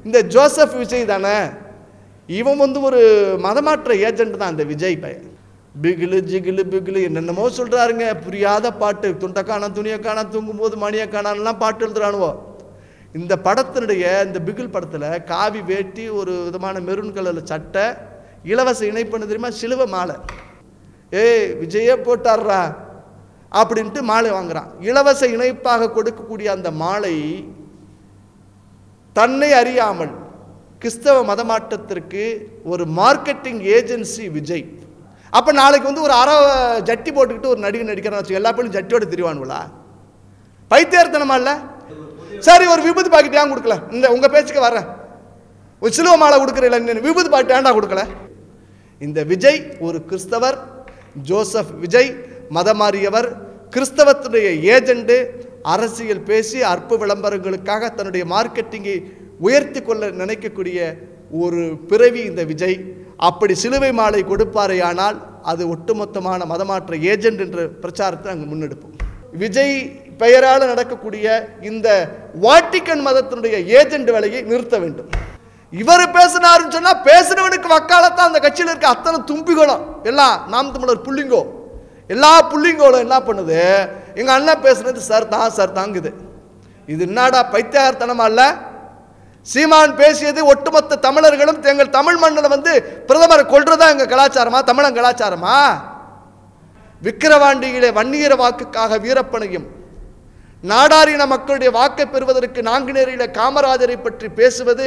இந்த ஜோசப் விஜய் தானே இவன் வந்து ஒரு மதமாற்ற ஏஜென்ட் தான் இந்த விஜய் பையன் பிகிலு ஜிகிலு பிகிலு என்னென்னமோ சொல்கிறாருங்க புரியாத பாட்டு துண்டக்கான துணியக்கான தூங்கும்போது மணியக்கானான்லாம் பாட்டு எழுதுறானுவோ இந்த படத்தினுடைய இந்த பிகில் படத்தில் காவி வேட்டி ஒரு விதமான மெரூன் கலரில் சட்டை இலவச இணைப்புன்னு தெரியுமா சிலுவை மாலை ஏய் விஜயே போட்டார்றா அப்படின்ட்டு மாலை வாங்குறான் இலவச இணைப்பாக கொடுக்கக்கூடிய அந்த மாலை தன்னை அறியாமல் கிறிஸ்தவ மதமாற்றத்திற்கு ஒரு மார்க்கெட்டிங் ஏஜென்சி விஜய் அப்போ நாளைக்கு வந்து ஒரு அரை ஜட்டி போட்டுக்கிட்டு ஒரு நடிகை நடிக்கிறான்னு வச்சு எல்லா பேரும் ஜட்டியோட திரிவானுங்களா பைத்தியார்த்தனமா இல்லை சரி ஒரு விபூதி பாக்கெட் ஏன் கொடுக்கல இந்த உங்கள் பேச்சுக்கு வரேன் ஒரு சிலுவ மாலை கொடுக்குற இல்லை விபூதி பாக்கெட் ஏன்டா கொடுக்கல இந்த விஜய் ஒரு கிறிஸ்தவர் ஜோசப் விஜய் மதம் மாறியவர் கிறிஸ்தவத்துடைய ஏஜெண்டு அரசியல் பேசி அற்ப விளம்பரங்களுக்காக தன்னுடைய மார்க்கெட்டிங்கை உயர்த்தி கொள்ள நினைக்கக்கூடிய ஒரு பிறவி இந்த விஜய் அப்படி சிலுவை மாலை கொடுப்பாரேயானால் அது ஒட்டுமொத்தமான மதமாற்ற ஏஜெண்ட் என்ற பிரச்சாரத்தை அங்கு முன்னெடுப்போம் விஜய் பெயரால் நடக்கக்கூடிய இந்த வாட்டிக்கன் மதத்தினுடைய ஏஜெண்ட் வேலையை நிறுத்த வேண்டும் இவர் பேசினாருன்னு சொன்னா பேசினவனுக்கு வக்காலத்தான் அந்த கட்சியில் இருக்க அத்தனை தும்பிகளும் எல்லாம் நாம் தமிழர் புள்ளிங்கோ எல்லா புள்ளிங்கோலும் என்ன பண்ணுது எங்க அண்ணன் பேசுனது சார் தான் சார் தாங்குது இது என்னடா பைத்தியார்த்தனமா இல்ல சீமான் பேசியது ஒட்டுமொத்த தமிழர்களும் எங்கள் தமிழ் மண்ணில் வந்து பிரதமரை கொல்றதா எங்க கலாச்சாரமா தமிழன் கலாச்சாரமா விக்கிரவாண்டியிலே வன்னியர வாக்குக்காக வீரப்பனையும் நாடாரின மக்களுடைய வாக்கை பெறுவதற்கு நாங்குநேரியில காமராஜரை பற்றி பேசுவது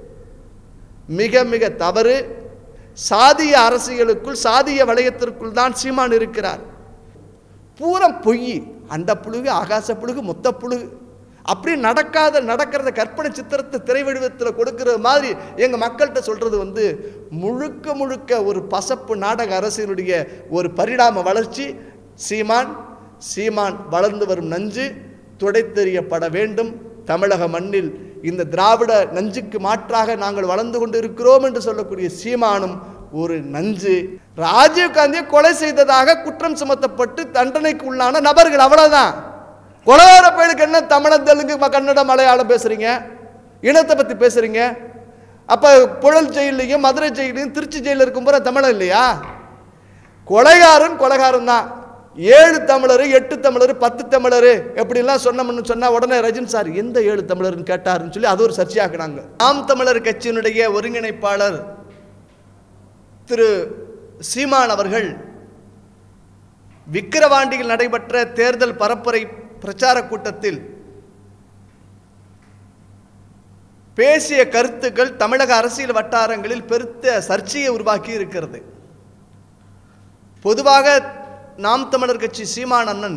மிக மிக தவறு சாதிய அரசியலுக்குள் சாதிய வளையத்திற்குள் தான் சீமான் இருக்கிறார் பூரம் பொய் அண்ட புழுகு ஆகாச புழுகு மொத்த புழுகு அப்படி நடக்காத நடக்கிறத கற்பனை சித்திரத்தை திரை வடிவத்தில் கொடுக்கிற மாதிரி எங்கள் மக்கள்கிட்ட சொல்கிறது வந்து முழுக்க முழுக்க ஒரு பசப்பு நாடக அரசியலுடைய ஒரு பரிணாம வளர்ச்சி சீமான் சீமான் வளர்ந்து வரும் நஞ்சு துடைத்தெறியப்பட வேண்டும் தமிழக மண்ணில் இந்த திராவிட நஞ்சுக்கு மாற்றாக நாங்கள் வளர்ந்து கொண்டு இருக்கிறோம் என்று சொல்லக்கூடிய சீமானும் ஒரு நஞ்சு ராஜீவ் காந்தியை கொலை செய்ததாக குற்றம் சுமத்தப்பட்டு தண்டனைக்கு உள்ளான நபர்கள் அவ்வளவுதான் கொலகார பயலுக்கு என்ன தமிழன் தெலுங்கு ம- கன்னடம் மலையாளம் பேசுறீங்க இனத்தை பத்தி பேசுறீங்க அப்ப புழல் ஜெயிலையும் மதுரை ஜெயிலையும் திருச்சி ஜெயிலில் இருக்கும் போற தமிழன் இல்லையா கொலைகாரன் கொலைகாரன் தான் ஏழு தமிழர் எட்டு தமிழர் பத்து தமிழர் எப்படிலாம் சொன்னோம்னு சொன்னா உடனே ரஜினி சார் எந்த ஏழு தமிழர்னு கேட்டாருன்னு சொல்லி அது ஒரு சர்ச்சையாக்குனாங்க நாம் தமிழர் கட்சியினுடைய ஒருங்கிணைப்பாளர் திரு சீமான் அவர்கள் விக்கிரவாண்டியில் நடைபெற்ற தேர்தல் பரப்புரை பிரச்சார கூட்டத்தில் பேசிய கருத்துக்கள் தமிழக அரசியல் வட்டாரங்களில் பெருத்த சர்ச்சையை உருவாக்கி இருக்கிறது பொதுவாக நாம் தமிழர் கட்சி சீமான் அண்ணன்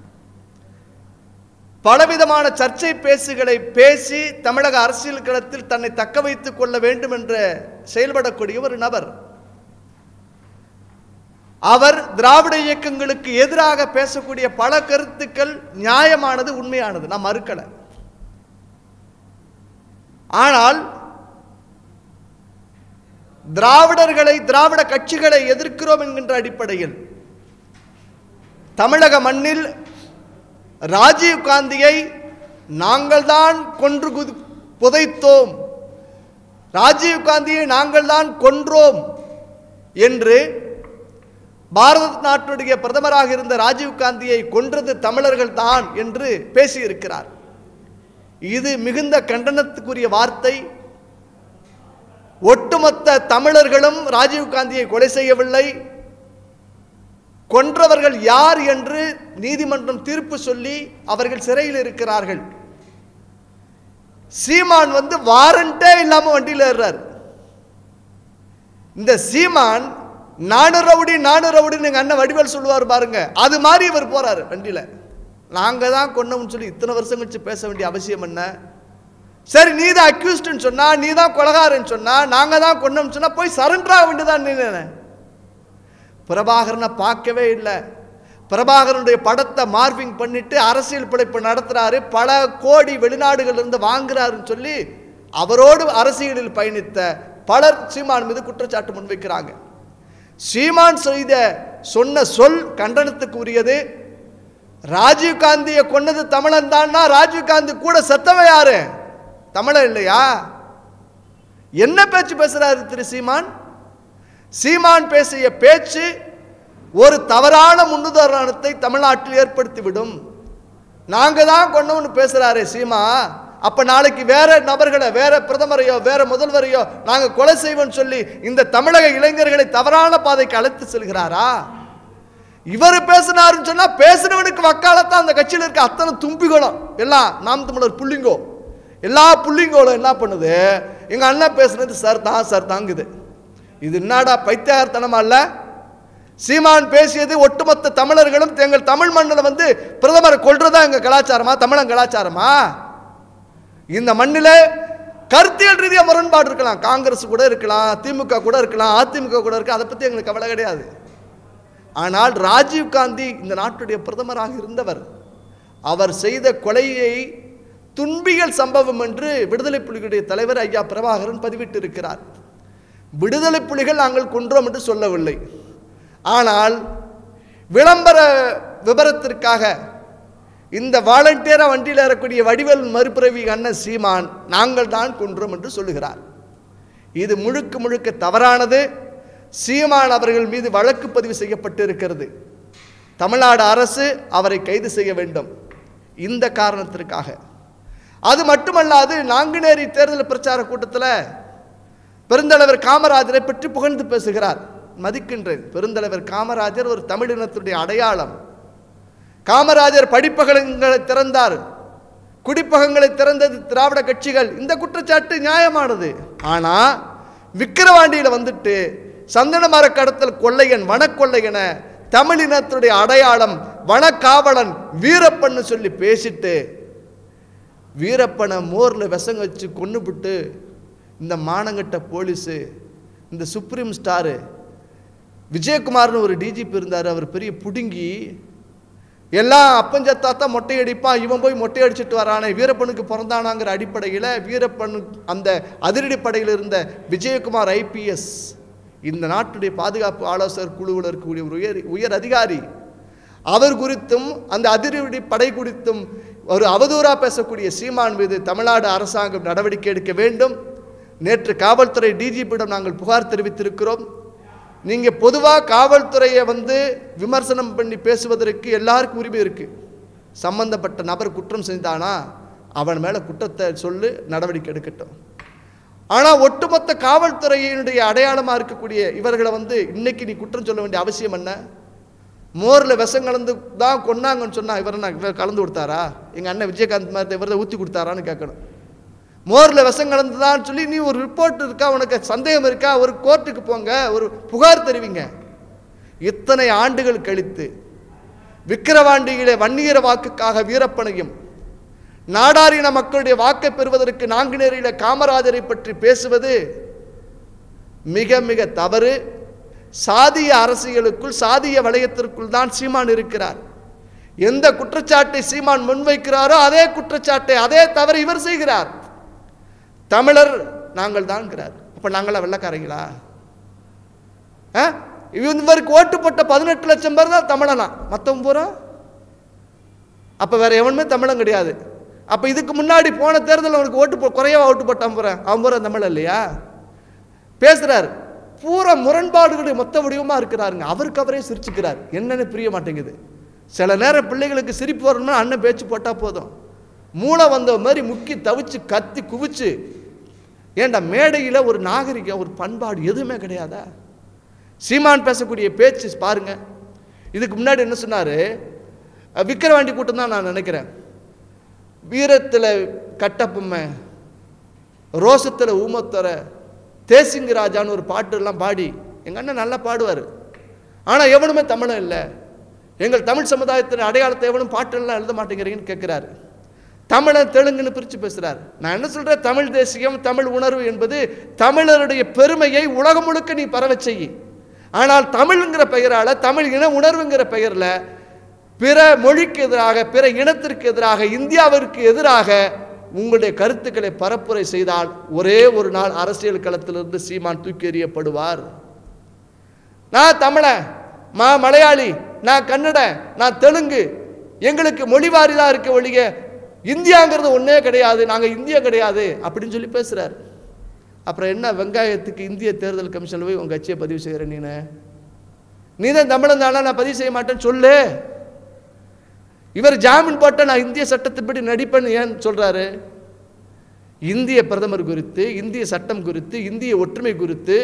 பலவிதமான சர்ச்சை பேசுகளை பேசி தமிழக அரசியல் களத்தில் தன்னை தக்க வைத்துக் கொள்ள வேண்டும் என்ற செயல்படக்கூடிய ஒரு நபர் அவர் திராவிட இயக்கங்களுக்கு எதிராக பேசக்கூடிய பல கருத்துக்கள் நியாயமானது உண்மையானது நான் மறுக்கலை ஆனால் திராவிடர்களை திராவிட கட்சிகளை எதிர்க்கிறோம் என்கின்ற அடிப்படையில் தமிழக மண்ணில் ராஜீவ் காந்தியை நாங்கள் தான் கொன்று குதி- புதைத்தோம் ராஜீவ் காந்தியை நாங்கள் தான் கொன்றோம் என்று பாரத நாட்டுடைய பிரதமராக இருந்த ராஜீவ் காந்தியை கொன்றது தமிழர்கள் தான் என்று பேசியிருக்கிறார் இது மிகுந்த கண்டனத்துக்குரிய வார்த்தை ஒட்டுமொத்த தமிழர்களும் ராஜீவ் காந்தியை கொலை செய்யவில்லை கொன்றவர்கள் யார் என்று நீதிமன்றம் தீர்ப்பு சொல்லி அவர்கள் சிறையில் இருக்கிறார்கள் சீமான் வந்து வாரண்டே இல்லாம வண்டியில் ஏறுறார் இந்த சீமான் நானு ரவுடி நானு ரவுடின்னு எங்க அண்ணன் வடிவேல் சொல்லுவார் பாருங்க அது மாதிரி இவர் போறாரு வண்டியில நாங்க தான் கொன்னோம்னு சொல்லி இத்தனை வருஷம் கழிச்சு பேச வேண்டிய அவசியம் என்ன சரி நீ தான் அக்யூஸ்ட்னு சொன்னா நீ தான் கொலகாரன்னு சொன்னா நாங்க தான் கொன்னோம்னு சொன்னா போய் சரண்டர் ஆக வேண்டியதான் நீ பிரபாகரனை பார்க்கவே இல்லை பிரபாகரனுடைய படத்தை மார்பிங் பண்ணிட்டு அரசியல் பிழைப்பு நடத்துறாரு பல கோடி வெளிநாடுகள் இருந்து வாங்குறாருன்னு சொல்லி அவரோடு அரசியலில் பயணித்த பலர் சீமான் மீது குற்றச்சாட்டு முன்வைக்கிறாங்க சீமான் செய்த சொன்ன சொல் கண்டனத்துக்கு உரியது ராஜீவ் காந்தியை கொன்னது தமிழன் தான்னா ராஜீவ் காந்தி கூட செத்தவன் யாரு தமிழன் இல்லையா என்ன பேச்சு பேசுறாரு திரு சீமான் சீமான் பேசிய பேச்சு ஒரு தவறான முன்னுதாரணத்தை தமிழ்நாட்டில் ஏற்படுத்திவிடும் நாங்க தான் கொண்டவன்னு பேசுறாரே சீமா அப்ப நாளைக்கு வேற நபர்களை வேற பிரதமரையோ வேற முதல்வரையோ நாங்க கொலை செய்வோம்னு சொல்லி இந்த தமிழக இளைஞர்களை தவறான பாதைக்கு அழைத்து செல்கிறாரா இவர் பேசினாருன்னு சொன்னா பேசினவனுக்கு வக்காலத்தான் அந்த கட்சியில் இருக்க அத்தனை தும்பிகளும் எல்லாம் நாம் தமிழர் புள்ளிங்கோ எல்லா புள்ளிங்கோளும் என்ன பண்ணுது எங்க அண்ணன் பேசுனது சார் தான் சார் தாங்குது இது என்னடா பைத்தியகாரத்தனமா இல்ல சீமான் பேசியது ஒட்டுமொத்த தமிழர்களும் எங்கள் தமிழ் மண்ணில் வந்து பிரதமரை கொள்றதா எங்க கலாச்சாரமா தமிழன் கலாச்சாரமா இந்த மண்ணில் கருத்தியல் ரீதியாக முரண்பாடு இருக்கலாம் காங்கிரஸ் கூட இருக்கலாம் திமுக கூட இருக்கலாம் அதிமுக கூட இருக்கலாம் அதை பற்றி எங்களுக்கு கவலை கிடையாது ஆனால் ராஜீவ் காந்தி இந்த நாட்டுடைய பிரதமராக இருந்தவர் அவர் செய்த கொலையை துன்பியல் சம்பவம் என்று விடுதலை புலிகளுடைய தலைவர் ஐயா பிரபாகரன் பதிவிட்டிருக்கிறார் விடுதலை புலிகள் நாங்கள் கொன்றோம் என்று சொல்லவில்லை ஆனால் விளம்பர விபரத்திற்காக இந்த வாலண்டியரா வண்டியில் ஏறக்கூடிய வடிவேல் மறுபிறவி அண்ணன் சீமான் நாங்கள் தான் கொன்றோம் என்று சொல்லுகிறார் இது முழுக்க முழுக்க தவறானது சீமான் அவர்கள் மீது வழக்கு பதிவு செய்யப்பட்டு இருக்கிறது தமிழ்நாடு அரசு அவரை கைது செய்ய வேண்டும் இந்த காரணத்திற்காக அது மட்டுமல்லாது நாங்குநேரி தேர்தல் பிரச்சார கூட்டத்தில் பெருந்தலைவர் காமராஜரை பற்றி புகழ்ந்து பேசுகிறார் மதிக்கின்றேன் பெருந்தலைவர் காமராஜர் ஒரு தமிழினத்துடைய அடையாளம் காமராஜர் படிப்பகங்களை திறந்தார் குடிப்பகங்களை திறந்தது திராவிட கட்சிகள் இந்த குற்றச்சாட்டு நியாயமானது ஆனா விக்கிரவாண்டியில வந்துட்டு சந்தன மர கடத்தல் கொள்ளையன் வனக்கொள்ளையன தமிழினத்துடைய அடையாளம் வனக்காவலன் வீரப்பன்னு சொல்லி பேசிட்டு வீரப்பனை மோரில் விஷங்க வச்சு கொன்னுபிட்டு இந்த மானங்கட்ட போலீஸு இந்த சுப்ரீம் ஸ்டாரு விஜயகுமார்னு ஒரு டிஜிபி இருந்தார் அவர் பெரிய புடுங்கி எல்லாம் அப்பஞ்சத்தா தான் மொட்டை அடிப்பான் இவன் போய் மொட்டை அடிச்சிட்டு வரானே வீரப்பனுக்கு பிறந்தானாங்கிற அடிப்படையில் வீரப்பன் அந்த அதிரடிப்படையில் இருந்த விஜயகுமார் ஐபிஎஸ் இந்த நாட்டுடைய பாதுகாப்பு ஆலோசகர் குழுவில் இருக்கக்கூடிய ஒரு உயர் உயர் அதிகாரி அவர் குறித்தும் அந்த அதிரடி படை குறித்தும் ஒரு அவதூறாக பேசக்கூடிய சீமான் மீது தமிழ்நாடு அரசாங்கம் நடவடிக்கை எடுக்க வேண்டும் நேற்று காவல்துறை டிஜிபியிடம் நாங்கள் புகார் தெரிவித்திருக்கிறோம் நீங்கள் பொதுவாக காவல்துறையை வந்து விமர்சனம் பண்ணி பேசுவதற்கு எல்லாருக்கும் உரிமை இருக்குது சம்பந்தப்பட்ட நபர் குற்றம் செஞ்சானா அவன் மேலே குற்றத்தை சொல்லு நடவடிக்கை எடுக்கட்டும் ஆனால் ஒட்டுமொத்த காவல்துறையினுடைய அடையாளமாக இருக்கக்கூடிய இவர்களை வந்து இன்னைக்கு நீ குற்றம் சொல்ல வேண்டிய அவசியம் என்ன மோரில் விஷம் கலந்து தான் கொன்னாங்கன்னு சொன்னா இவர் என்ன இவர் கலந்து கொடுத்தாரா எங்கள் அண்ணன் விஜயகாந்த் மாதிரி இவர் ஊற்றி கொடுத்தாரான்னு கேட்கணும் மோரில் விஷம் கலந்து தான் சொல்லி நீ ஒரு ரிப்போர்ட் இருக்கா உனக்கு சந்தேகம் இருக்கா ஒரு கோர்ட்டுக்கு போங்க ஒரு புகார் தெரிவிங்க இத்தனை ஆண்டுகள் கழித்து விக்கிரவாண்டியிலே வன்னியர வாக்குக்காக வீரப்பனையும் நாடாரின மக்களுடைய வாக்கை பெறுவதற்கு நாங்குநேரியில காமராஜரை பற்றி பேசுவது மிக மிக தவறு சாதிய அரசியலுக்குள் சாதிய வளையத்திற்குள் தான் சீமான் இருக்கிறார் எந்த குற்றச்சாட்டை சீமான் முன்வைக்கிறாரோ அதே குற்றச்சாட்டை அதே தவறு இவர் செய்கிறார் தமிழர் நாங்கள் தான்கிறார் அப்ப நாங்களா வெள்ளக்காரங்களா ஆ? இவருக்கு ஓட்டு போட்ட பதினெட்டு லட்சம் பேர் தான் தமிழனா மற்றவங்க பூரா அப்போ வேற எவனுமே தமிழன் கிடையாது அப்போ இதுக்கு முன்னாடி போன தேர்தலில் அவனுக்கு ஓட்டு போ குறையவா ஓட்டு போட்டான் பூரா அவன் பூரா தமிழன் இல்லையா பேசுறார் பூரா முரண்பாடுகளுடைய மொத்த வடிவமாக இருக்கிறாருங்க அவருக்கு அவரே சிரிச்சுக்கிறார் என்னன்னு புரிய மாட்டேங்குது சில நேரம் பிள்ளைகளுக்கு சிரிப்பு வரணும்னா அண்ணன் பேச்சு போட்டால் போதும் மூளை வந்த மாதிரி முக்கி தவிச்சு கத்தி குவிச்சு ஏன்டா மேடையில் ஒரு நாகரிகம் ஒரு பண்பாடு எதுவுமே கிடையாதா சீமான் பேசக்கூடிய பேச்சு பாருங்க இதுக்கு முன்னாடி என்ன சொன்னார் விக்கிரவாண்டி கூட்டம் தான் நான் நினைக்கிறேன் வீரத்தில் கட்டப்பொம்மை ரோசத்தில் ஊமத்தொர தேசிங்க ராஜான்னு ஒரு பாட்டு எல்லாம் பாடி எங்கள் அண்ணன் நல்லா பாடுவார் ஆனால் எவனுமே தமிழன் இல்லை எங்கள் தமிழ் சமுதாயத்தின் அடையாளத்தை எவனும் பாட்டெல்லாம் எழுத மாட்டேங்கிறீங்கன்னு கேட்குறாரு தமிழன் தெலுங்குன்னு பிரித்து பேசுகிறார் நான் என்ன சொல்கிறேன் தமிழ் தேசியம் தமிழ் உணர்வு என்பது தமிழருடைய பெருமையை உலகம் முழுக்க நீ பரவச் செய் ஆனால் தமிழ்ங்கிற பெயரால் தமிழ் இன உணர்வுங்கிற பெயரில் பிற மொழிக்கு எதிராக பிற இனத்திற்கு எதிராக இந்தியாவிற்கு எதிராக உங்களுடைய கருத்துக்களை பரப்புரை செய்தால் ஒரே ஒரு நாள் அரசியல் களத்திலிருந்து சீமான் தூக்கி எறியப்படுவார் நான் தமிழன் மா மலையாளி நான் கன்னடன் நான் தெலுங்கு எங்களுக்கு மொழிவாரி தான் இருக்க ஒழிய இந்தியாங்கிறது ஒன்றே கிடையாது நாங்கள் இந்தியா கிடையாது அப்படின்னு சொல்லி பேசுகிறார் அப்புறம் என்ன வெங்காயத்துக்கு இந்திய தேர்தல் கமிஷனில் போய் உங்கள் கட்சியை பதிவு செய்கிற நீனு நீ தான் தமிழன் தானே நான் பதிவு செய்ய மாட்டேன்னு சொல்லு இவர் ஜாமீன் போட்ட நான் இந்திய சட்டத்தின்படி நடிப்பேன்னு ஏன் சொல்கிறாரு இந்திய பிரதமர் குறித்து இந்திய சட்டம் குறித்து இந்திய ஒற்றுமை குறித்து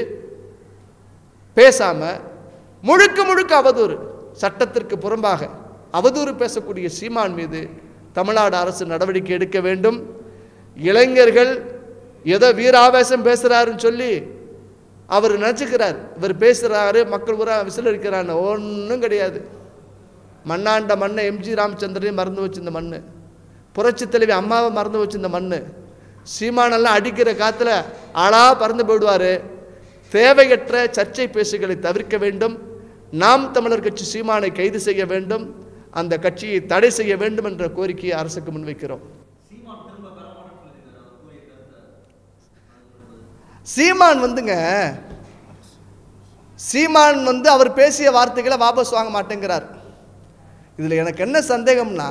பேசாம முழுக்க முழுக்க அவதூறு சட்டத்திற்கு புறம்பாக அவதூறு பேசக்கூடிய சீமான் மீது தமிழ்நாடு அரசு நடவடிக்கை எடுக்க வேண்டும் இளைஞர்கள் ஏதோ வீராவேசம் பேசுகிறாருன்னு சொல்லி அவர் நினச்சிக்கிறார் இவர் பேசுகிறாரு மக்கள் பூரா விசில் அடிக்கிறான்னு ஒன்றும் கிடையாது மண்ணாண்ட மண்ணை எம்ஜி ராமச்சந்திரனையும் மறந்து வச்சிருந்த மண் புரட்சி தலைவி அம்மாவை மறந்து வச்சிருந்த மண் சீமானெல்லாம் அடிக்கிற காற்றுல ஆளா பறந்து போயிடுவார் தேவையற்ற சர்ச்சை பேசுகளை தவிர்க்க வேண்டும் நாம் தமிழர் கட்சி சீமானை கைது செய்ய வேண்டும் அந்த கட்சியை தடை செய்ய வேண்டும் என்ற கோரிக்கையை அரசுக்கு முன்வைக்கிறோம் சீமான் திரும்ப பெறமாட்டேன்னு சொல்லியிருக்காரு அவர் கூறிய கருத்தை சீமான் வந்துங்க சீமான் வந்து அவர் பேசிய வார்த்தைகளை வாபஸ் வாங்க மாட்டேங்கிறார் இதில் எனக்கு என்ன சந்தேகம்னா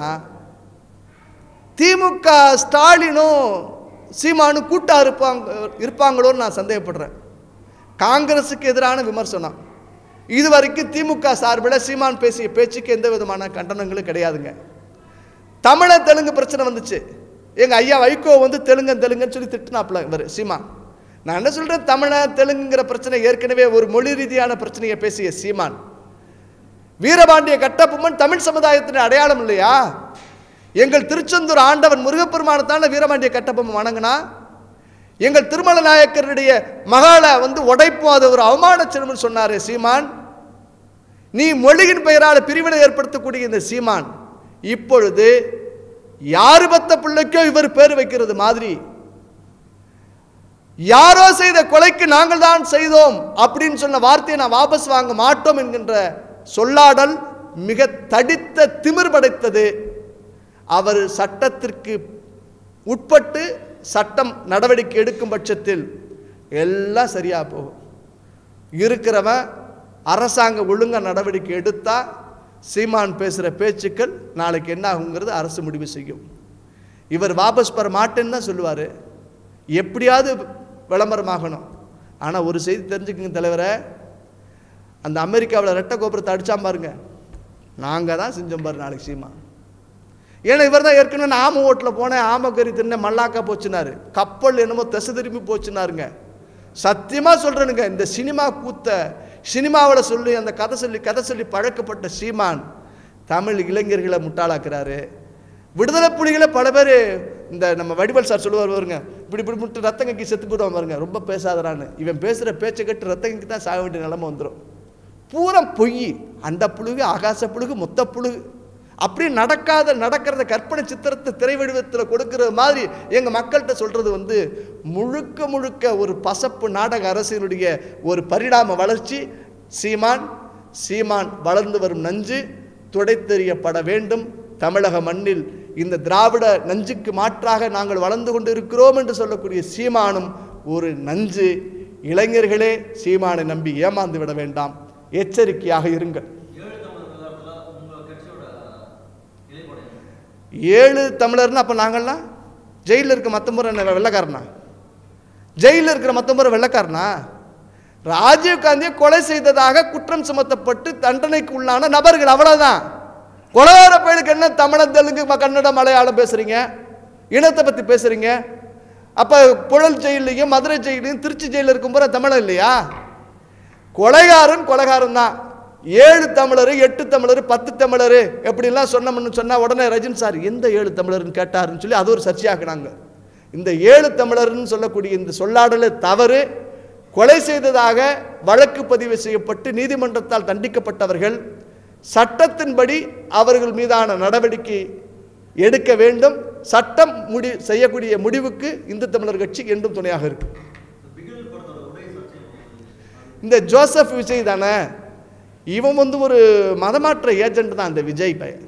திமுக ஸ்டாலினும் சீமானும் கூட்டா இருப்பாங்க இருப்பாங்களோன்னு நான் சந்தேகப்படுறேன் காங்கிரஸுக்கு எதிரான விமர்சனம் இது வரைக்கும் திமுக சார்பில் சீமான் பேசிய பேச்சுக்கு எந்த விதமான கண்டனங்களும் கிடையாதுங்க தமிழ தெலுங்கு பிரச்சனை வந்துச்சு எங்கள் ஐயா வைகோ வந்து தெலுங்கன் தெலுங்குன்னு சொல்லி திட்டினாப்புல இவர் சீமான் நான் என்ன சொல்கிறேன் தமிழ தெலுங்குங்கிற பிரச்சனை ஏற்கனவே ஒரு மொழி ரீதியான பிரச்சனையை பேசிய சீமான் வீரபாண்டிய கட்டபொம்மன் தமிழ் சமுதாயத்தின் அடையாளம் இல்லையா எங்கள் திருச்செந்தூர் ஆண்டவன் முருகப்பெருமானத்தான வீரபாண்டிய கட்டபொம்மன் வணங்கினா எங்கள் திருமல நாயக்கருடைய மகாலை வந்து உடைப்போம் அது ஒரு அவமான சிறுமன் சொன்னாரு சீமான் நீ மொழியின் பெயரால் பிரிவினை ஏற்படுத்தக்கூடிய இந்த சீமான் இப்பொழுது யாரு பத்த பிள்ளைக்கோ இவர் பேர் வைக்கிறது மாதிரி யாரோ செய்த கொலைக்கு நாங்கள் தான் செய்தோம் அப்படின்னு சொன்ன வார்த்தையை நான் வாபஸ் வாங்க மாட்டோம் என்கின்ற சொல்லாடல் மிக தடித்த திமிர் படைத்தது அவர் சட்டத்திற்கு உட்பட்டு சட்டம் நடவடிக்கை எடுக்கும் பட்சத்தில் எல்லாம் சரியாக போகும் இருக்கிறவன் அரசாங்க ஒழுங்கா நடவடிக்கை எடுத்தா சீமான் பேசுகிற பேச்சுக்கள் நாளைக்கு என்ன ஆகுங்கிறது அரசு முடிவு செய்யும் இவர் வாபஸ் பெற மாட்டேன்னு தான் சொல்லுவார் எப்படியாவது விளம்பரமாகணும் ஆனால் ஒரு செய்தி தெரிஞ்சுக்கங்க தலைவரை அந்த அமெரிக்காவில் ரெட்டை கோபுரத்தை அடிச்சான் பாருங்க நாங்கள் தான் செஞ்சோம் பாரு நாளைக்கு சீமா ஏன்னா இவர் தான் ஏற்கனவே நான் ஆம ஓட்டில் போனேன் ஆமக்கறி தின்ன மல்லாக்கா போச்சுனாரு கப்பல் என்னமோ திசை திரும்பி போச்சுனாருங்க சத்தியமாக சொல்கிறேனுங்க இந்த சினிமா கூத்த சினிமாவில் சொல்லி அந்த கதை சொல்லி கதை சொல்லி பழக்கப்பட்ட சீமான் தமிழ் இளைஞர்களை முட்டாளாக்குறாரு விடுதலை புலிகளை பல பேர் இந்த நம்ம வடிவல் சார் சொல்லுவார் பாருங்க இப்படி இப்படி முட்டு ரத்தம் கக்கி செத்து போடுவான் பாருங்க ரொம்ப பேசாதறான்னு இவன் பேசுகிற பேச்சை கட்டு ரத்தம் கக்கி தான் சாக வேண்டிய நிலைமை வந்துடும் பூரா பொய் அண்ட புழுகு ஆகாச புழுகு மொத்த புழுகு அப்படி நடக்காத நடக்கிறத கற்பனை சித்திரத்தை திரை வடிவத்தில் கொடுக்கிற மாதிரி எங்கள் மக்கள்கிட்ட சொல்கிறது வந்து முழுக்க முழுக்க ஒரு பசப்பு நாடக அரசினுடைய ஒரு பரிணாம வளர்ச்சி சீமான் சீமான் வளர்ந்து வரும் நஞ்சு துடைத்தெறியப்பட வேண்டும் தமிழக மண்ணில் இந்த திராவிட நஞ்சுக்கு மாற்றாக நாங்கள் வளர்ந்து கொண்டு இருக்கிறோம் என்று சொல்லக்கூடிய சீமானும் ஒரு நஞ்சு இளைஞர்களே சீமானை நம்பி ஏமாந்து விட வேண்டாம் எச்சரிக்கையாக இருங்கள் ஏழு தமிழர் விவகாரத்தில் உங்கள் கட்சியோட நிலைப்பாடு என்ன? ஏழு தமிழர்னா அப்போ நாங்கள்லாம் ஜெயிலில் இருக்க மற்ற முறை என்ன வெள்ளைக்காரனா ஜெயிலில் இருக்கிற மற்ற முறை வெள்ளைக்காரனா ராஜீவ் காந்தியை கொலை செய்ததாக குற்றம் சுமத்தப்பட்டு தண்டனைக்கு உள்ளான நபர்கள் அவ்வளவுதான் கொலையார பயலுக்கு என்ன தமிழன் தெலுங்கு ம- கன்னடம் மலையாளம் பேசுறீங்க இனத்தை பற்றி பேசுறீங்க அப்போ புழல் ஜெயிலையும் மதுரை ஜெயிலையும் திருச்சி ஜெயிலில் இருக்கும் பூரா தமிழன் இல்லையா கொலைகாரன் கொலைகாரன் தான் ஏழு தமிழர் எட்டு தமிழர் பத்து தமிழர் எப்படிலாம் சொன்னோம்னு சொன்னால் உடனே ரஜினி சார் எந்த ஏழு தமிழர்னு கேட்டாருன்னு சொல்லி அது ஒரு சர்ச்சையாக்குனாங்க இந்த ஏழு தமிழர்னு சொல்லக்கூடிய இந்த சொல்லாடலே தவறு கொலை செய்ததாக வழக்கு பதிவு செய்யப்பட்டு நீதிமன்றத்தால் தண்டிக்கப்பட்டவர்கள் சட்டத்தின்படி அவர்கள் மீதான நடவடிக்கை எடுக்க வேண்டும் சட்டம் முடி செய்யக்கூடிய முடிவுக்கு இந்து தமிழர் கட்சி என்றும் துணையாக இருக்கு இந்த பிகில் படத்தோட உரை சர்ச்சை வந்து இந்த ஜோசப் விஜய் தானே இவன் வந்து ஒரு மதமாற்ற ஏஜென்ட் தான் அந்த விஜய் பையன்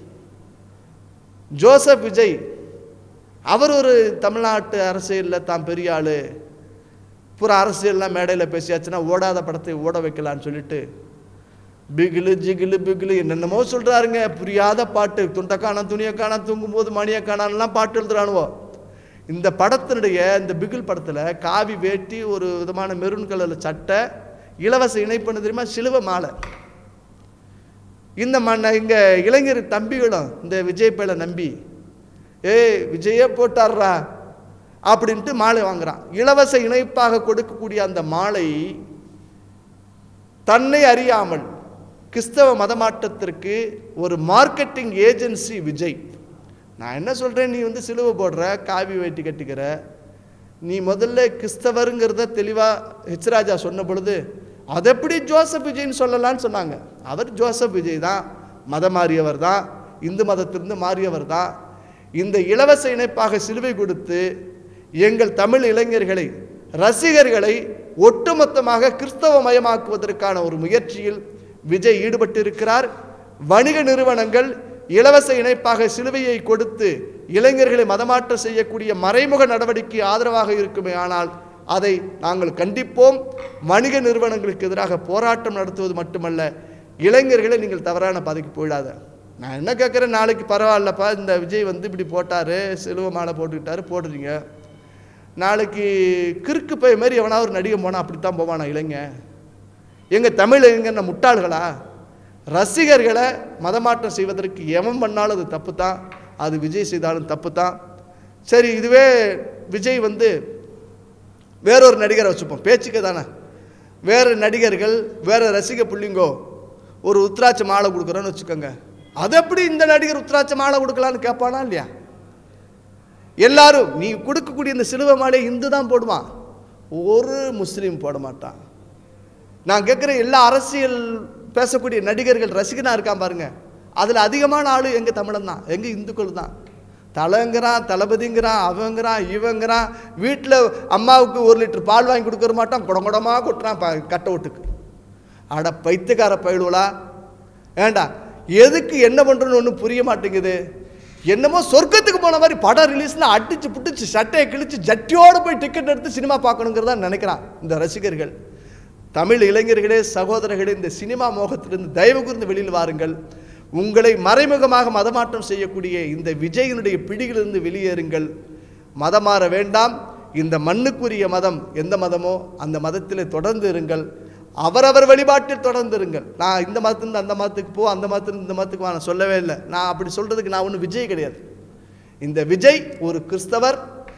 ஜோசப் விஜய் அவர் ஒரு தமிழ்நாட்டு அரசியலில் தான் பெரிய ஆள் பூரா அரசியல்லாம் மேடையில் பேசியாச்சுன்னா ஓடாத படத்தை ஓட வைக்கலான்னு சொல்லிட்டு பிகிலு ஜிகிலு பிகிலு என்னென்னமோ சொல்கிறாருங்க புரியாத பாட்டு துண்டக்கான துணியை காணா தூங்கும்போது மணியை காணான்லாம் பாட்டு எழுதுறானுவோ இந்த படத்தினுடைய இந்த பிகில் படத்தில் காவி வேட்டி ஒரு விதமான மெரூன் கலரில் சட்டை இலவச இணைப்புன்னு தெரியுமா சிலுவை மாலை இந்த மண்ண இங்க இளைஞர் தம்பிகளும் இந்த விஜய் பேல நம்பி ஏய் விஜயே போட்டாடுறா அப்படின்ட்டு மாலை வாங்குறான் இலவச இணைப்பாக கொடுக்கக்கூடிய அந்த மாலை தன்னை அறியாமல் கிறிஸ்தவ மதமாற்றத்திற்கு ஒரு மார்க்கெட்டிங் ஏஜென்சி விஜய் நான் என்ன சொல்கிறேன் நீ வந்து சிலுவை போடுற காவி வேட்டி கட்டிக்கிற நீ முதல்ல கிறிஸ்தவருங்கிறத தெளிவாக ஹெச்ராஜா சொன்ன பொழுது அது எப்படி ஜோசப் விஜய்னு சொல்லலாம்னு சொன்னாங்க அவர் ஜோசப் விஜய் தான் மதம் மாறியவர் தான் இந்து மதத்திலிருந்து மாறியவர் தான் இந்த இலவச இணைப்பாக சிலுவை கொடுத்து எங்கள் தமிழ் இளைஞர்களை ரசிகர்களை ஒட்டுமொத்தமாக கிறிஸ்தவ மயமாக்குவதற்கான ஒரு முயற்சியில் விஜய் ஈடுபட்டிருக்கிறார் வணிக நிறுவனங்கள் இலவச இணைப்பாக சிலுவையை கொடுத்து இளைஞர்களை மதமாற்றம் செய்யக்கூடிய மறைமுக நடவடிக்கை ஆதரவாக இருக்குமே ஆனால் அதை நாங்கள் கண்டிப்போம் வணிக நிறுவனங்களுக்கு எதிராக போராட்டம் நடத்துவது மட்டுமல்ல இளைஞர்களை நீங்கள் தவறான பாதைக்கு போயிடாத நான் என்ன கேட்குறேன் நாளைக்கு பரவாயில்லப்பா இந்த விஜய் வந்து இப்படி போட்டார் சிலுவை மாலை போட்டுக்கிட்டாரு போடுறீங்க நாளைக்கு கிறுக்கு பை மாதிரி எவனா ஒரு நடிகை போனால் அப்படித்தான் போவானா இளைஞ எங்கள் தமிழ் இளைஞர் முட்டாள்களா ரசிகர்களை மதமாற்றம் செய்வதற்கு எவன் பண்ணாலும் அது தப்பு தான் அது விஜய் செய்தாலும் தப்பு தான் சரி இதுவே விஜய் வந்து வேறொரு நடிகரை வச்சுப்போம் பேச்சுக்கு தானே வேறு நடிகர்கள் வேறு ரசிக புள்ளிங்கோ ஒரு உத்ராட்ச மாலை கொடுக்குறோன்னு வச்சுக்கோங்க அது எப்படி இந்த நடிகர் உத்ராட்ச மாலை கொடுக்கலான்னு கேட்பானா இல்லையா எல்லாரும் நீ கொடுக்கக்கூடிய இந்த சிலுவை மாலை இந்து தான் போடுவான் ஒரு முஸ்லீம் போட மாட்டான் நான் கேட்குற எல்லா அரசியல் பேசக்கூடிய நடிகர்கள் ரசிகனாக இருக்கான் பாருங்க அதில் அதிகமான ஆள் எங்கள் தமிழன் தான் எங்கள் இந்துக்கள் தான் தலைங்கிறான் தளபதிங்கிறான் அவங்கிறான் இவங்கிறான் வீட்டில் அம்மாவுக்கு ஒரு லிட்டர் பால் வாங்கி கொடுக்கற மாட்டான் குடங்குடமாக கொட்டுறான் ப கட்ட விட்டுக்கு அட பைத்தியக்கார பயிலுவலா ஏண்டா எதுக்கு என்ன பண்ணுறோன்னு ஒன்றும் புரிய மாட்டேங்குது என்னமோ சொர்க்கத்துக்கு போன மாதிரி படம் ரிலீஸ்னா அடிச்சு புட்டிச்சு சட்டையை கிழிச்சு ஜட்டியோடு போய் டிக்கெட் எடுத்து சினிமா பார்க்கணுங்கிறதா நினைக்கிறான் இந்த ரசிகர்கள் தமிழ் இளைஞர்களே சகோதரர்களே இந்த சினிமா மோகத்திலிருந்து தயவு கூர்ந்து வெளியில் வாருங்கள் உங்களை மறைமுகமாக மதமாற்றம் செய்யக்கூடிய இந்த விஜயனுடைய பிடியிலிருந்து வெளியேறுங்கள் மதம் மாற வேண்டாம் இந்த மண்ணுக்குரிய மதம் எந்த மதமோ அந்த மதத்திலே தொடர்ந்து இருங்கள் அவரவர் வழிபாட்டில் தொடர்ந்து இருங்கள் நான் இந்த மதத்திலிருந்து அந்த மதத்துக்கு போ அந்த மதத்திலிருந்து இந்த மதத்துக்கு வா, நான் சொல்லவே இல்லை நான் அப்படி சொல்கிறதுக்கு நான் ஒன்றும் விஜய் கிடையாது இந்த விஜய் ஒரு கிறிஸ்தவர்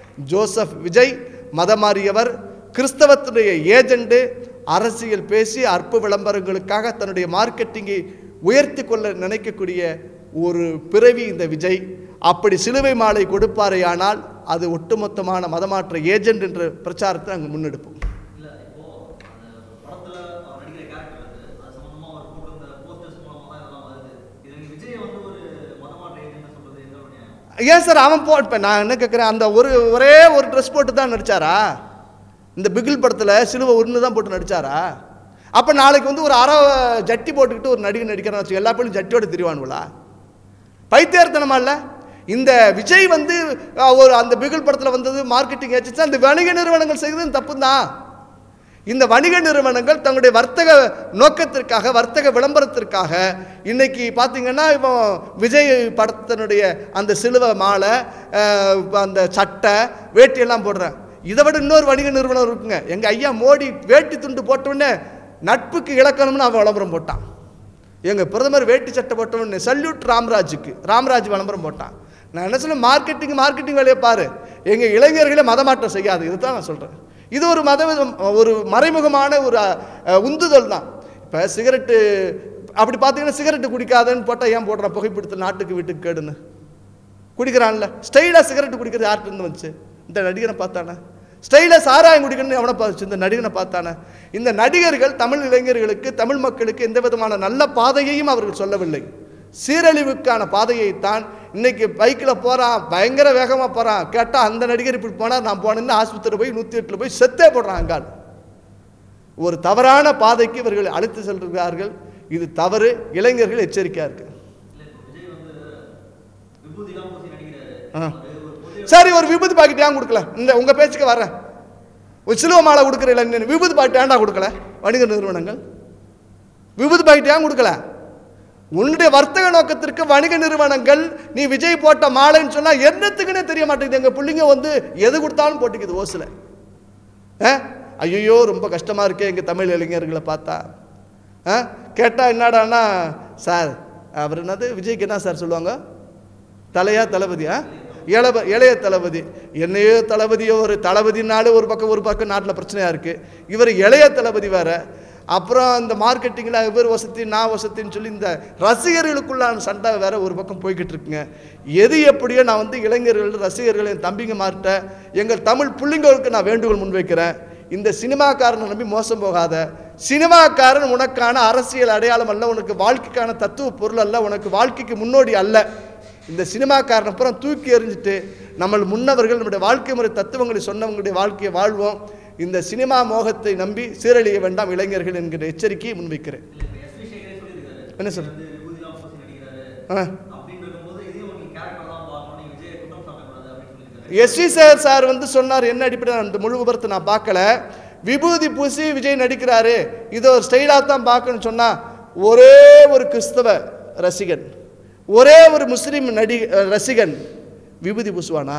ஜோசப் விஜய் மதம் மாறியவர் கிறிஸ்தவத்துடைய ஏஜெண்டு அரசியல் பேசி அற்ப விளம்பரங்களுக்காக தன்னுடைய மார்க்கெட்டிங்கை உயர்த்தி கொள்ள நினைக்கக்கூடிய ஒரு பிறவி இந்த விஜய் அப்படி சிலுவை மாலை கொடுப்பாரேயானால் அது ஒட்டுமொத்தமான மதமாற்ற ஏஜெண்ட் என்ற பிரச்சாரத்தை அங்கு முன்னெடுப்போம் இல்ல இப்போ அந்த படத்துல அவர் நடிக்கிற கேரக்டர் இருக்கு அது சம்பந்தமா அவர் போட்டிருந்த போஸ்டர்ஸ் மூலமா தான் இதெல்லாம் வருது இது நீங்க விஜய் வந்து ஒரு மதமாற்ற ஏஜென்ட் சொல்றது எந்த ஒரு நியாயம் ஏன் சார் அவன் போ இப்போ நான் என்ன கேட்குறேன் அந்த ஒரு ஒரே ஒரு ட்ரெஸ் போட்டு தான் நடிச்சாரா இந்த பிகில் படத்தில் சிலுவை ஒன்று தான் போட்டு நடிச்சாரா அப்போ நாளைக்கு வந்து ஒரு அரை ஜட்டி போட்டுக்கிட்டு ஒரு நடிகை நடிக்கிறான்னு வச்சு எல்லா பேரும் ஜட்டியோட திரிவானுங்களா பைத்தியார்த்தனமா இல்லை இந்த விஜய் வந்து அஹ், ஒரு அந்த பிகில் படத்தில் வந்தது மார்க்கெட்டிங் ஏஜென்சி அந்த வணிக நிறுவனங்கள் செய்கிறது தப்பு தான் இந்த வணிக நிறுவனங்கள் தங்களுடைய வர்த்தக நோக்கத்திற்காக வர்த்தக விளம்பரத்திற்காக இன்னைக்கு பார்த்தீங்கன்னா இப்போ விஜய் படத்தினுடைய அந்த சிலுவை மாலை அஹ், அந்த சட்டை வேட்டியெல்லாம் போடுறேன் இதை விட இன்னொரு வணிக நிறுவனம் இருக்குங்க எங்கள் ஐயா மோடி வேட்டி துண்டு போட்டவுடனே நட்புக்கு இலக்கணம்னு அவன் விளம்பரம் போட்டான் எங்கள் பிரதமர் வேட்டி சட்டை போட்டவொடனே சல்யூட் ராம்ராஜுக்கு ராம்ராஜ் விளம்பரம் போட்டான் நான் என்ன சொல்ல மார்க்கெட்டிங் மார்க்கெட்டிங் வேலையை பாரு எங்கள் இளைஞர்களை மதமாற்றம் செய்யாது இதுதான் நான் சொல்கிறேன் இது ஒரு மத ஒரு மறைமுகமான ஒரு அஹ், உந்துதல் தான் இப்போ சிகரெட்டு அப்படி பார்த்தீங்கன்னா சிகரெட்டு குடிக்காதன்னு போட்டால் ஏன் போடுறான் புகைப்பிடித்தல் நாட்டுக்கு வீட்டுக்கு கேடுன்னு குடிக்கிறான்ல ஸ்டைலாக சிகரெட் குடிக்கிறது யார்கிட்ட இருந்து வந்துச்சு இந்த நடிகனை பார்த்தானே ஸ்டைலாக சாராயம் குடிக்கணும்னு எவனை பார்த்துச்சு இந்த நடிகனை பார்த்தானே இந்த நடிகர்கள் தமிழ் இளைஞர்களுக்கு தமிழ் மக்களுக்கு எந்த விதமான நல்ல பாதையையும் அவர்கள் சொல்லவில்லை சீரழிவுக்கான பாதையைத்தான் இன்னைக்கு பைக்கில் போகிறான் பயங்கர வேகமாக போகிறான் கேட்டால் அந்த நடிகர் இப்படி போனால் நான் போனேன்னு ஆஸ்பத்திரி போய் நூற்றி எட்டில் போய் செத்தே போடுறான் அங்காள் ஒரு தவறான பாதைக்கு இவர்கள் அழைத்து செல்கிறார்கள் இது தவறு இளைஞர்கள் எச்சரிக்கையாக இருக்கு இல்ல இப்போ விஜய் வந்து விபூதிலாம் பூசி நடிக்கிறாரு ஆ. அது ஒரு பொது சரி ஒரு விபூதி பாக்கெட் ஏன் கொடுக்கல இந்த உங்கள் பேச்சுக்கு வரேன் ஒரு சிலுவ மாலை கொடுக்குற இளைஞன் விபூதி பாக்கெட் ஏன்டா கொடுக்கல வணிக நிறுவனங்கள் விபூதி பாக்கெட் ஏன் கொடுக்கல உன்னுடைய வர்த்தக நோக்கத்திற்கு வணிக நிறுவனங்கள் நீ விஜய் போட்ட மாலைன்னு சொன்னா என்னத்துக்குன்னே தெரிய மாட்டேங்குது எங்க பிள்ளைங்க வந்து எது கொடுத்தாலும் போட்டுக்குது ஓசுல ஐயோ ரொம்ப கஷ்டமா இருக்கே எங்க தமிழ் இளைஞர்களை பார்த்தா ஆ கேட்டா என்னடான்னா சார் அவர் என்னது விஜய்க்கு என்ன சார் சொல்லுவாங்க தலையா தளபதியா இளப இளைய தளபதி என்னையோ தளபதியோ ஒரு தளபதினாலே ஒரு பக்கம் ஒரு பக்கம் நாட்டில் பிரச்சனையாக இருக்குது இவர் இளைய தளபதி வேற அப்புறம் இந்த மார்க்கெட்டிங்கில் இவர் வசதி நான் வசதின்னு சொல்லி இந்த ரசிகர்களுக்குள்ளான சண்டை வேற ஒரு பக்கம் போய்கிட்டு இருக்குங்க எது எப்படியோ நான் வந்து இளைஞர்கள் ரசிகர்கள் என் தம்பிங்க மார்ட்ட எங்கள் தமிழ் புள்ளிங்களுக்கு நான் வேண்டுகோள் முன்வைக்கிறேன் இந்த சினிமாக்காரனை நம்பி மோசம் போகாத சினிமாக்காரன் உனக்கான அரசியல் அடையாளம் அல்ல உனக்கு வாழ்க்கைக்கான தத்துவ பொருள் அல்ல உனக்கு வாழ்க்கைக்கு முன்னோடி அல்ல இந்த சினிமாக்காரனை அப்புறம் தூக்கி எறிஞ்சிட்டு நம்ம முன்னவர்கள் நம்முடைய வாழ்க்கை முறை தத்துவங்களை சொன்னவங்களுடைய வாழ்க்கையை வாழ்வோம் இந்த சினிமா மோகத்தை நம்பி சீரழிய வேண்டாம் இளைஞர்கள் என்கிற எச்சரிக்கையை முன்வைக்கிறேன் இல்ல இப்ப எஸ் வி சேகரே சொல்லியிருக்காரு என்ன சொல்ற? வந்து விபூதிலாம் பூசி நடிக்கிறாரு ஆ. அப்படின்னு இருக்கும்போது இதையும் நீங்க கேரக்டர் தான் பார்க்கணும் நீங்க விஜய் குற்றம் சாட்டக்கூடாது அப்படின்னு சொல்லியிருக்காரு எஸ்வி சார் சார் வந்து சொன்னார் என்ன அடிப்படையில் அந்த முழு விபரத்தை நான் பார்க்கல விபூதி பூசி விஜய் நடிக்கிறாரு இதை ஒரு ஸ்டைலாக தான் பார்க்கணும்னு சொன்னால் ஒரே ஒரு கிறிஸ்தவ ரசிகன் ஒரே ஒரு முஸ்லீம் நடி அஹ், ரசிகன் விபூதி பூசுவானா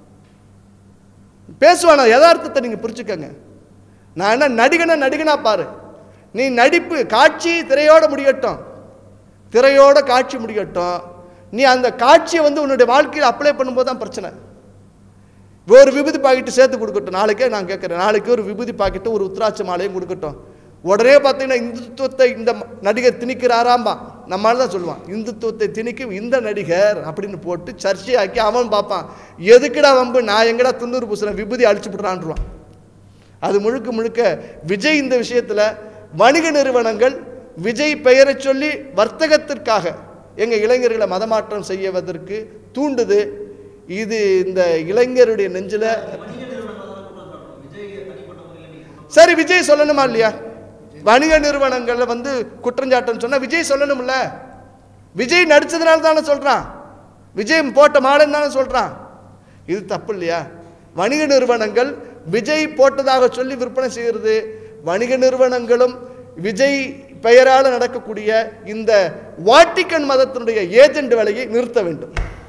பேசுவானா யதார்த்தத்தை நீங்கள் புரிச்சுக்கங்க நான் என்ன நடிகனா நடிகனா பாரு நீ நடிப்பு காட்சி திரையோட முடியட்டும் திரையோட காட்சி முடியட்டும் நீ அந்த காட்சியை வந்து உன்னுடைய வாழ்க்கையில் அப்ளை பண்ணும்போது தான் பிரச்சனை ஒரு விபூதி பாக்கெட்டு சேர்த்து கொடுக்கட்டும் நாளைக்கே நான் கேட்குறேன் நாளைக்கு ஒரு விபூதி பாக்கெட்டு ஒரு உத்ராட்ச மாலையும் கொடுக்கட்டும் உடனே பார்த்தீங்கன்னா இந்துத்துவத்தை இந்த ம- நடிகர் திணிக்கிறாராம்பா நம்மளால தான் சொல்லுவான் இந்துத்துவத்தை திணிக்கும் இந்த நடிகர் அப்படின்னு போட்டு சர்ச்சையாக்கி அவன் பார்ப்பான் எதுக்குடா வம்பு நான் எங்கடா துண்ணூறு பூசுறேன் விபூதி அழிச்சு விட்றான்றான் அது முழுக்க முழுக்க விஜய் இந்த விஷயத்தில் வணிக நிறுவனங்கள் விஜய் பெயரை சொல்லி வர்த்தகத்திற்காக எங்கள் இளைஞர்களை மதமாற்றம் செய்வதற்கு தூண்டுது இது இந்த இளைஞருடைய நெஞ்சில் வணிக நிறுவனங்கள் தான் குற்றம் சாட்டணும் விஜய் தனிப்பட்ட முறையில் நீங்க குற்றம் சரி விஜய் சொல்லணுமா இல்லையா வணிக நிறுவனங்களை வந்து குற்றஞ்சாட்டன்னு சொன்னா விஜய் சொல்லணும்ல விஜய் நடிச்சதுனால தானே சொல்றான் விஜய் போட்ட மாலைன்னு தானே சொல்றான் இது தப்பு இல்லையா வணிக நிறுவனங்கள் விஜய் போட்டதாக சொல்லி விற்பனை செய்கிறது வணிக நிறுவனங்களும் விஜய் பெயரால் நடக்கக்கூடிய இந்த வாட்டிக்கன் மதத்தினுடைய ஏஜெண்ட் வேலையை நிறுத்த வேண்டும்